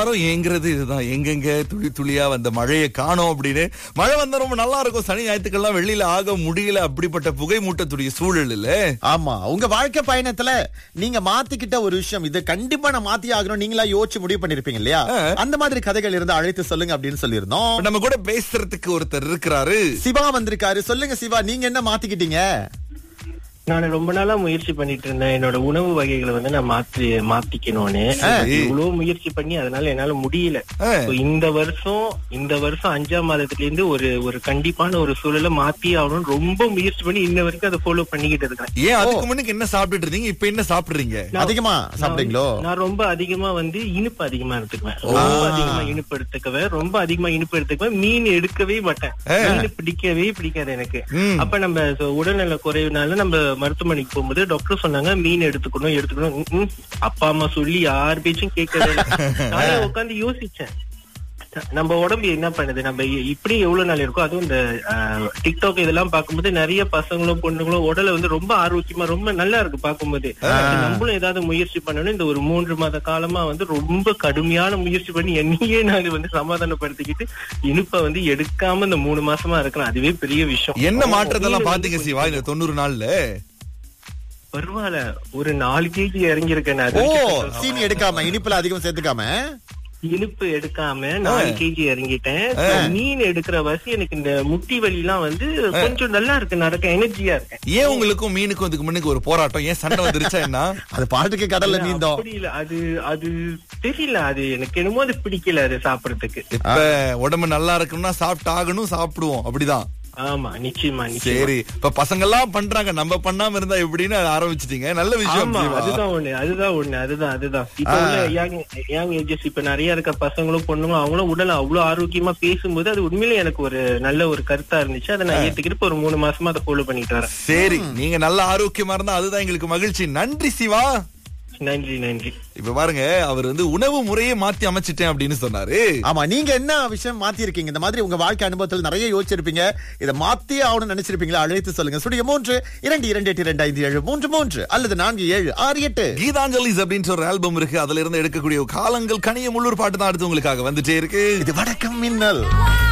எல்லாரும் ஏங்குறது இதுதான் எங்கெங்க துளி துளியா வந்த மழையை காணோம் அப்படின்னு மழை வந்தா ரொம்ப நல்லா இருக்கும் சனி ஞாயிற்றுக்கெல்லாம் வெளியில ஆக முடியல அப்படிப்பட்ட புகை மூட்டத்துடைய சூழல் இல்ல ஆமா உங்க வாழ்க்கை பயணத்துல நீங்க மாத்திக்கிட்ட ஒரு விஷயம் இது கண்டிப்பா நான் மாத்தி ஆகணும் நீங்களா யோசிச்சு முடிவு பண்ணிருப்பீங்க இல்லையா அந்த மாதிரி கதைகள் இருந்து அழைத்து சொல்லுங்க அப்படின்னு சொல்லியிருந்தோம் இப்ப நம்ம கூட பேசுறதுக்கு ஒருத்தர் இருக்கிறாரு சிவா வந்திருக்காரு சொல்லுங்க சிவா நீங்க என்ன மாத்திக்கிட்டீங்க நான் ரொம்ப நாளா முயற்சி பண்ணிட்டு இருந்தேன் என்னோட உணவு வகைகளை வந்து நான் மாத்தி மாத்திக்கணும்னு சரி. இவ்வளவு முயற்சி பண்ணி அதனால என்னால முடியல ஆ. So, இந்த வருஷம் இந்த வருஷம் அஞ்சாம் மாதத்துல இருந்து ஒரு ஒரு கண்டிப்பான ஒரு சூழலை மாத்தி ஆகணும்னு ரொம்ப முயற்சி பண்ணி இன்ன வரைக்கும் அதை ஃபாலோ பண்ணிக்கிட்டு இருக்கேன் ஏன் அதுக்கு முன்னுக்கு என்ன சாப்பிட்டுட்டு இருந்தீங்க இப்ப என்ன சாப்பிடுறீங்க அதிகமா சாப்பிட்டீங்களோ நான் ரொம்ப அதிகமா வந்து இனிப்பு அதிகமா எடுத்துக்குவேன் ரொம்ப அதிகமா இனிப்பு எடுத்துக்குவேன் ரொம்ப அதிகமா இனிப்பு எடுத்துக்குவேன் மீன் எடுக்கவே மாட்டேன் மீன் பிடிக்கவே பிடிக்காது எனக்கு ம். அப்ப நம்ம so உடல்நல குறைவுனால நம்ம மருத்துவமனைக்கு போகும்போது டாக்டர் சொன்னாங்க மீன் எடுத்துக்கணும் எடுத்துக்கணும் ம், ம். அப்பா அம்மா சொல்லி யார் பேச்சும் கேட்கவே இல்லை. நானே உட்காந்து யோசிச்சேன் நம்ம உடம்பு என்ன பண்ணுது நம்ம இ- இப்படி எவ்வளவு நாள் இருக்கோ அதுவும் இந்த ஆஹ், டிக்டாக் இதெல்லாம் பார்க்கும்போது நிறைய பசங்களும் பொண்ணுங்களும் உடலை வந்து ரொம்ப ஆரோக்கியமா ரொம்ப நல்லா இருக்கு பார்க்கும்போது நம்மளும் ஏதாவது முயற்சி பண்ணணும் இந்த ஒரு மூன்று மாத காலமா வந்து ரொம்ப கடுமையான முயற்சி பண்ணி என்னையே நான் வந்து சமாதானப்படுத்திக்கிட்டு இனிப்பை வந்து எடுக்காம இந்த மூணு மாசமா இருக்கிறேன் அதுவே பெரிய விஷயம் என்ன மாற்றத்தெல்லாம் மீன் பாத்தீங்க வந்து சிவா இந்த தொண்ணூறு நாள்ல பரவாயில்ல ஒரு நாலு கேஜி இறங்கியிருக்கேன் நான் ஓ அது வரைக்கும் சீனி எடுக்காம இனிப்புல அதிகம் சேர்த்துக்காம இனிப்பு எடுக்காம நாலு கேஜி இறங்கிட்டேன் மீன் எடுக்கிற வசி எனக்கு இந்த முட்டி வலி எல்லாம் வந்து கொஞ்சம் நல்லா இருக்கு நடக்க எனர்ஜியா இருக்கேன் ஏன் உங்களுக்கும் மீனுக்கும் இதுக்கு முன்னுக்கு ஒரு போராட்டம் ஏன் சண்டை வந்துருச்சா என்ன அது பாட்டுக்கு கடல்ல நீந்தோம் அப்படி இல்ல அது அது தெரியல அது எனக்கு என்னமோ அது பிடிக்கல அது சாப்பிடறதுக்கு இப்ப உடம்பு நல்லா இருக்கணும்னா சாப்பிட்டு ஆகணும் சாப்பிடுவோம் அப்படிதான் ஆமா நிச்சயமா நிச்சயமா சரி இப்ப பசங்க எல்லாம் பண்றாங்க நம்ம பண்ணாம இருந்தா எப்படின்னு அதை ஆரம்பிச்சிட்டீங்க நல்ல விஷயம் ஆமா ஜீவா. அதுதான் ஒண்ணு அதுதான் ஒண்ணு அதுதான் அதுதான் இப்ப உள்ள யங் யங் ஏஜஸ் இப்ப நிறைய இருக்க பசங்களும் பொண்ணுங்களும் அவங்களும் உடல் அவ்வளவு ஆரோக்கியமா பேசும்போது அது உண்மையிலே எனக்கு ஒரு நல்ல ஒரு கருத்தா இருந்துச்சு அதை நான் ஏத்துக்கிட்டு இப்ப ஒரு மூணு மாசமா அதை ஃபாலோ பண்ணிட்டு வரேன் சரி நீங்க நல்ல ஆரோக்கியமா இருந்தா அதுதான் எங்களுக்கு மகிழ்ச்சி நன்றி சிவா நன்றி நன்றி இப்ப பாருங்க அவர் வந்து உணவு முறையே மாத்தி அமைச்சிட்டேன் அப்படின்னு சொன்னாரு ஆமா நீங்க என்ன விஷயம் மாத்தி இருக்கீங்க இந்த மாதிரி உங்க வாழ்க்கை அனுபவத்தில் நிறைய யோசிச்சிருப்பீங்க இதை மாத்தி ஆகணும்னு நினைச்சிருப்பீங்களா அழைத்து சொல்லுங்க சுடிய மூன்று இரண்டு இரண்டு எட்டு இரண்டு ஐந்து ஏழு மூன்று மூன்று அல்லது நான்கு ஏழு ஆறு எட்டு கீதாஞ்சலிஸ் அப்படின்னு ஒரு ஆல்பம் இருக்கு அதுல இருந்து எடுக்கக்கூடிய காலங்கள் கனிய முள்ளூர் பாட்டு தான் அடுத்து உங்களுக்காக வந்துட்டே இருக்கு இது வணக்கம் மின்னல்